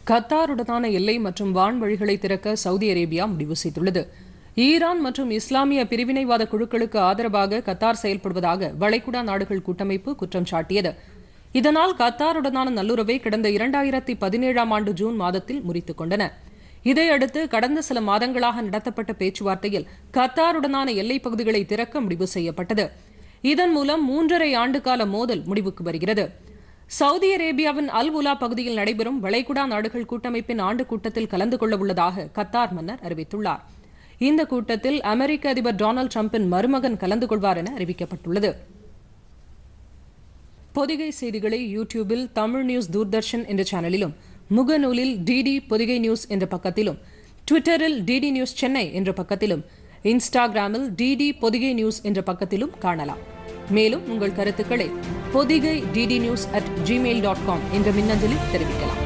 கத்தாருடனான எல்லை மற்றும் வான்வழிகளை திறக்க சவுதி அரேபியா முடிவு செய்துள்ளது ஈரான் மற்றும் இஸ்லாமிய பிரிவினைவாத குழுக்களுக்கு ஆதரவாக கத்தார் செயல்படுவதாக வளைகுடா நாடுகள் கூட்டமைப்பு குற்றம் சாட்டியது இதனால் கத்தாருடனான நல்லுறவை கடந்த இரண்டாயிரத்தி பதினேழாம் ஆண்டு ஜூன் மாதத்தில் முறித்துக் கொண்டன இதையடுத்து கடந்த சில மாதங்களாக நடத்தப்பட்ட பேச்சுவார்த்தையில் கத்தாருடனான எல்லைப் பகுதிகளை திறக்க முடிவு செய்யப்பட்டது இதன் மூலம் மூன்றரை ஆண்டுகால மோதல் முடிவுக்கு வருகிறது சவுதி அரேபியாவின் அல் உலா பகுதியில் நடைபெறும் வளைகுடா நாடுகள் கூட்டமைப்பின் ஆண்டு கூட்டத்தில் கலந்து கொள்ள உள்ளதாக கத்தார் மன்னர் அறிவித்துள்ளார் இந்த கூட்டத்தில் அமெரிக்க அதிபர் டொனால்டு டிரம்பின் மருமகன் கலந்து கொள்வார் என அறிவிக்கப்பட்டுள்ளது பொதிகை செய்திகளை யூடியூபில் தமிழ் நியூஸ் தூர்தர்ஷன் என்ற சேனலிலும் முகநூலில் டிடி பொதிகை நியூஸ் என்ற பக்கத்திலும் ட்விட்டரில் டிடி நியூஸ் சென்னை என்ற பக்கத்திலும் இன்ஸ்டாகிராமில் டிடி பொதிகை நியூஸ் என்ற பக்கத்திலும் காணலாம் மேலும் உங்கள் கருத்துக்களை Podhigai DD news at Gmail dot com என்ற மின்னஞ்சலில் தெரிவிக்கலாம்